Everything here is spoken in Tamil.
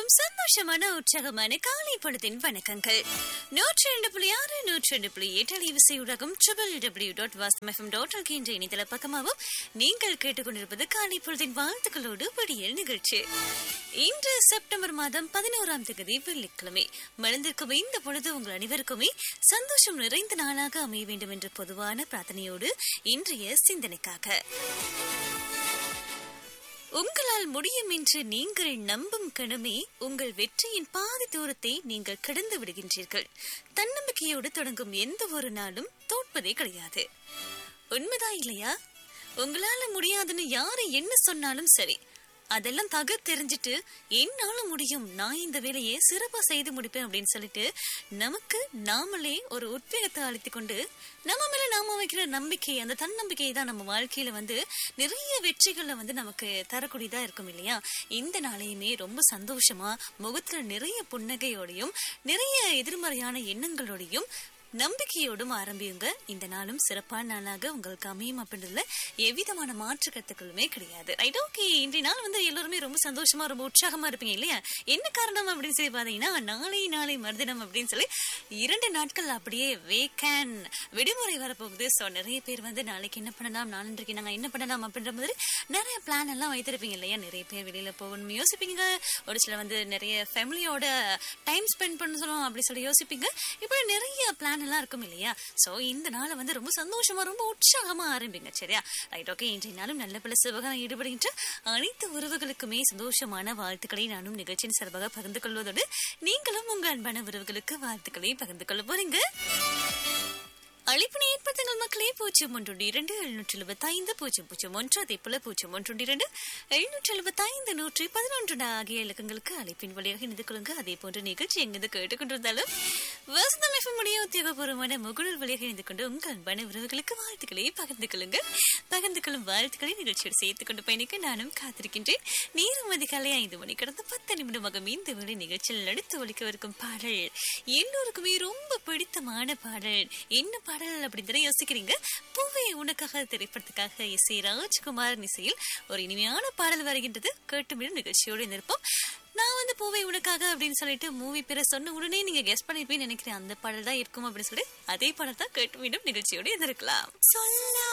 அனைவருக்கும் சந்தோஷமான உற்சாகமான காலை பொழுதின் வணக்கங்கள் நூற்றி ரெண்டு புள்ளி ஆறு நூற்றி ரெண்டு புள்ளி எட்டு அலைவரிசை ஊடகம் triple W dot Vastham dot என்ற இணையதள பக்கமாகவும் நீங்கள் கேட்டுக்கொண்டிருப்பது காலை பொழுதின் வாழ்த்துக்களோடு விடியல் நிகழ்ச்சி இன்று செப்டம்பர் மாதம் பதினோராம் தேதி வெள்ளிக்கிழமை மலர்ந்திருக்கும் இந்த பொழுது உங்கள் அனைவருக்குமே சந்தோஷம் நிறைந்த நாளாக அமைய வேண்டும் என்ற பொதுவான பிரார்த்தனையோடு இன்றைய சிந்தனைக்காக உங்களால் முடியும் என்று நீங்கள் நம்பும் கணமே உங்கள் வெற்றியின் பாதி தூரத்தை நீங்கள் கடந்து விடுகின்றீர்கள் தன்னம்பிக்கையோடு தொடங்கும் எந்த ஒரு நாளும் தோற்பதே கிடையாது உண்மைதான் இல்லையா உங்களால முடியாதுன்னு யாரு என்ன சொன்னாலும் சரி அதெல்லாம் தக தெரிஞ்சிட்டு என்னால முடியும் நான் இந்த வேலையை சிறப்பா செய்து முடிப்பேன் அப்படின்னு சொல்லிட்டு நமக்கு நாமளே ஒரு உத்வேகத்தை அளித்து கொண்டு நம்ம மேல நாம வைக்கிற நம்பிக்கை அந்த தன்னம்பிக்கை தான் நம்ம வாழ்க்கையில வந்து நிறைய வெற்றிகளை வந்து நமக்கு தரக்கூடியதா இருக்கும் இல்லையா இந்த நாளையுமே ரொம்ப சந்தோஷமா முகத்துல நிறைய புன்னகையோடையும் நிறைய எதிர்மறையான எண்ணங்களோடையும் நம்பிக்கையோடும் ஆரம்பியுங்க இந்த நாளும் சிறப்பான நாளாக உங்களுக்கு அமையும் அப்படின்றதுல எவ்விதமான மாற்று கருத்துக்களுமே கிடையாது ரைட் ஓகே இன்றைய நாள் வந்து எல்லாருமே ரொம்ப சந்தோஷமா ரொம்ப உற்சாகமா இருப்பீங்க இல்லையா என்ன காரணம் அப்படின்னு சொல்லி பாத்தீங்கன்னா நாளை நாளை மறுதினம் அப்படின்னு சொல்லி இரண்டு நாட்கள் அப்படியே வேக்கன் விடுமுறை வரப்போகுது ஸோ நிறைய பேர் வந்து நாளைக்கு என்ன பண்ணலாம் நாளைக்கு நாங்க என்ன பண்ணலாம் அப்படின்ற மாதிரி நிறைய பிளான் எல்லாம் வைத்திருப்பீங்க இல்லையா நிறைய பேர் வெளியில போகணும் யோசிப்பீங்க ஒரு சில வந்து நிறைய ஃபேமிலியோட டைம் ஸ்பெண்ட் பண்ண சொல்லணும் அப்படி சொல்லி யோசிப்பீங்க இப்படி நிறைய பிளான் எல்லாம் இருக்கும் இல்லையா சோ இந்த நாளை வந்து ரொம்ப சந்தோஷமா ரொம்ப உற்சாகமா ஆரம்பிங்க சரியா ரைட் ஓகே இன்றைய நாளும் நல்ல பல சிவகம் ஈடுபடுகின்ற அனைத்து உறவுகளுக்குமே சந்தோஷமான வாழ்த்துக்களை நானும் நிகழ்ச்சியின் சார்பாக பகிர்ந்து கொள்வதோடு நீங்களும் உங்க அன்பான உறவுகளுக்கு வாழ்த்துக்களை பகிர்ந்து கொள்ள போறீங்க அழைப்பினை ஏற்படுத்துங்கள் மக்களே பூஜ்ஜியம் ஒன்று இரண்டு எழுநூற்றி எழுபத்தி ஐந்து பூஜ்ஜியம் பூஜ்ஜியம் ஒன்று அதே போல பூஜ்ஜியம் ஒன்று இரண்டு எழுநூற்றி எழுபத்தி ஐந்து நூற்றி பதினொன்று ஆகிய இலக்கங்களுக்கு அழைப்பின் வழியாக இணைந்து கொள்ளுங்க அதே போன்ற நிகழ்ச்சி எங்கிருந்து கேட்டுக்கொண்டிருந்தாலும் வசந்தம் எஃப்எம் உடைய உத்தியோகபூர்வமான முகநூல் வழியாக இணைந்து கொண்டு உங்கள் அன்பான உறவுகளுக்கு வாழ்த்துக்களை பகிர்ந்து கொள்ளுங்க பகிர்ந்து கொள்ளும் வாழ்த்துக்களை நிகழ்ச்சியோடு சேர்த்துக் கொண்டு பயணிக்க நானும் காத்திருக்கின்றேன் நேரம் அதிகாலை ஐந்து மணி கடந்த பத்து நிமிடமாக இந்த வேலை நிகழ்ச்சியில் நடித்து ஒழிக்கவிருக்கும் பாடல் எல்லோருக்குமே ரொம்ப பிடித்தமான பாடல் என்ன பாடல் அப்படின்னு யோசிக்கிறீங்க பூவை உனக்காக திரைப்படத்துக்காக எஸ் ஏ ராஜ்குமார் இசையில் ஒரு இனிமையான பாடல் வருகின்றது கேட்டுமிடும் நிகழ்ச்சியோடு இருப்போம் நான் வந்து பூவை உனக்காக அப்படின்னு சொல்லிட்டு மூவி பேரை சொன்ன உடனே நீங்க கெஸ் பண்ணிருப்பீங்கன்னு நினைக்கிறேன் அந்த பாடல் தான் இருக்கும் அப்படின்னு சொல்லி அதே பாடல் தான் கேட்டு மீண்டும் நிகழ்ச்சியோடு இருந்திருக்கலாம் சொல்ல